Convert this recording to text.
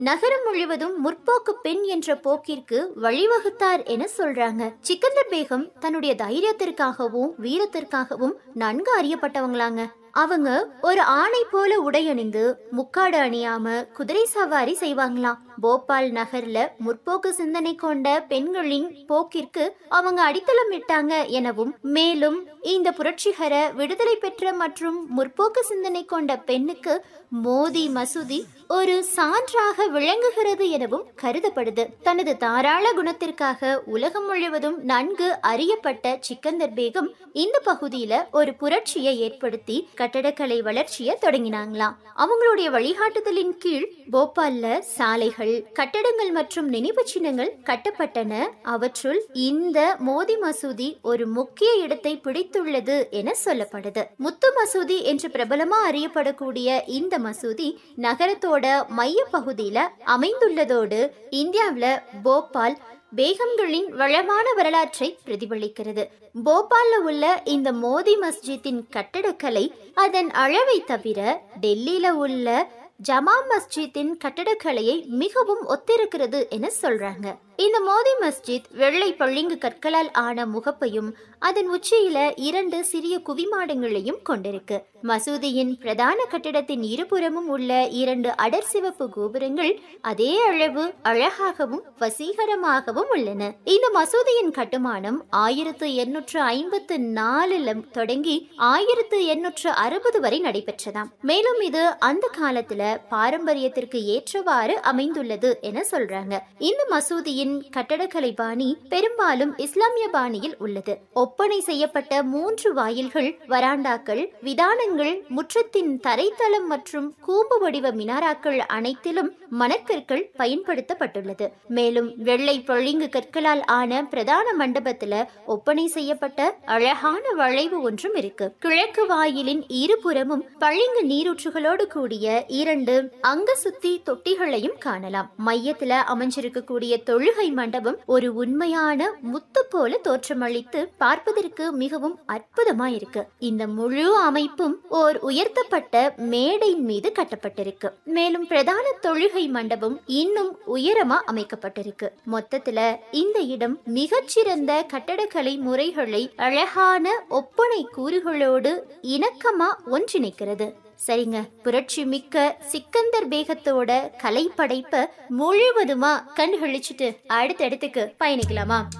நகரம் முழுவதும் முற்போக்கு பெண் என்ற போக்கிற்கு வழிவகுத்தார் என சொல்றாங்க சிக்கந்தர் பேகம் தன்னுடைய தைரியத்திற்காகவும் வீரத்திற்காகவும் நன்கு அறியப்பட்டவங்களாங்க அவங்க ஒரு ஆணை போல உடையணிந்து முக்காடு அணியாம குதிரை சவாரி செய்வாங்களாம் போபால் நகர்ல முற்போக்கு சிந்தனை கொண்ட பெண்களின் போக்கிற்கு அவங்க அடித்தளம் இட்டாங்க எனவும் மேலும் இந்த புரட்சிகர விடுதலை பெற்ற மற்றும் முற்போக்கு சிந்தனை கொண்ட பெண்ணுக்கு மோதி மசூதி ஒரு சான்றாக விளங்குகிறது எனவும் கருதப்படுது தனது தாராள குணத்திற்காக உலகம் முழுவதும் நன்கு அறியப்பட்ட சிக்கந்தர் பேகம் இந்த பகுதியில ஒரு புரட்சியை ஏற்படுத்தி கட்டடக்கலை வளர்ச்சியை தொடங்கினாங்களாம் அவங்களுடைய வழிகாட்டுதலின் கீழ் போபால்ல சாலைகள் கட்டடங்கள் மற்றும் நினைவு சின்னங்கள் கட்டப்பட்டன அவற்றுள் இந்த மோதி மசூதி ஒரு முக்கிய இடத்தை பிடித்துள்ளது என சொல்லப்படுது முத்து மசூதி என்று பிரபலமா அறியப்படக்கூடிய இந்த மசூதி நகரத்தோட மைய பகுதியில அமைந்துள்ளதோடு இந்தியாவுல போபால் பேகம்களின் வளமான வரலாற்றை பிரதிபலிக்கிறது போபால்ல உள்ள இந்த மோதி மஸ்ஜித்தின் கட்டடக்கலை அதன் அளவை தவிர டெல்லியில உள்ள ஜமா மஸ்ஜித்தின் கட்டடக்கலையை மிகவும் ஒத்திருக்கிறது என சொல்றாங்க இந்த மோதி மஸ்ஜித் வெள்ளை பளிங்கு கற்களால் ஆன முகப்பையும் அதன் உச்சியில இரண்டு சிறிய குவிமாடங்களையும் கொண்டிருக்கு மசூதியின் பிரதான கட்டிடத்தின் இருபுறமும் உள்ள இரண்டு அடர் சிவப்பு கோபுரங்கள் அதே அளவு அழகாகவும் வசீகரமாகவும் உள்ளன இந்த மசூதியின் கட்டுமானம் ஆயிரத்து எண்ணூற்று ஐம்பத்து நாலுல தொடங்கி ஆயிரத்து எண்ணூற்று அறுபது வரை நடைபெற்றதாம் மேலும் இது அந்த காலத்துல பாரம்பரியத்திற்கு ஏற்றவாறு அமைந்துள்ளது என சொல்றாங்க இந்த மசூதியின் கட்டடக்கலை பாணி பெரும்பாலும் இஸ்லாமிய பாணியில் உள்ளது ஒப்பனை செய்யப்பட்ட மூன்று வாயில்கள் வராண்டாக்கள் விதானங்கள் முற்றத்தின் தரைத்தளம் மற்றும் கூம்பு வடிவ மினாராக்கள் அனைத்திலும் மணற்கற்கள் பயன்படுத்தப்பட்டுள்ளது மேலும் வெள்ளை பொழிங்கு கற்களால் ஆன பிரதான மண்டபத்துல ஒப்பனை செய்யப்பட்ட அழகான வளைவு ஒன்றும் இருக்கு கிழக்கு வாயிலின் இருபுறமும் பளிங்கு நீரூற்றுகளோடு கூடிய இரண்டு அங்க சுத்தி தொட்டிகளையும் காணலாம் மையத்துல அமைஞ்சிருக்கக்கூடிய தொழுகை மண்டபம் ஒரு உண்மையான முத்து போல தோற்றமளித்து பார்ப்பதற்கு மிகவும் அற்புதமா இருக்கு இந்த முழு அமைப்பும் ஓர் உயர்த்தப்பட்ட மேடை மீது கட்டப்பட்டிருக்கு மேலும் பிரதான தொழுகை மண்டபம் இன்னும் உயரமா அமைக்கப்பட்டிருக்கு மொத்தத்துல இந்த இடம் மிகச்சிறந்த கட்டடக்கலை முறைகளை அழகான ஒப்பனை கூறுகளோடு இணக்கமா ஒன்றிணைக்கிறது சரிங்க புரட்சி மிக்க சிக்கந்தர் பேகத்தோட கலை படைப்ப முழுவதுமா கண்டுகளிச்சுட்டு அடுத்த இடத்துக்கு பயணிக்கலாமா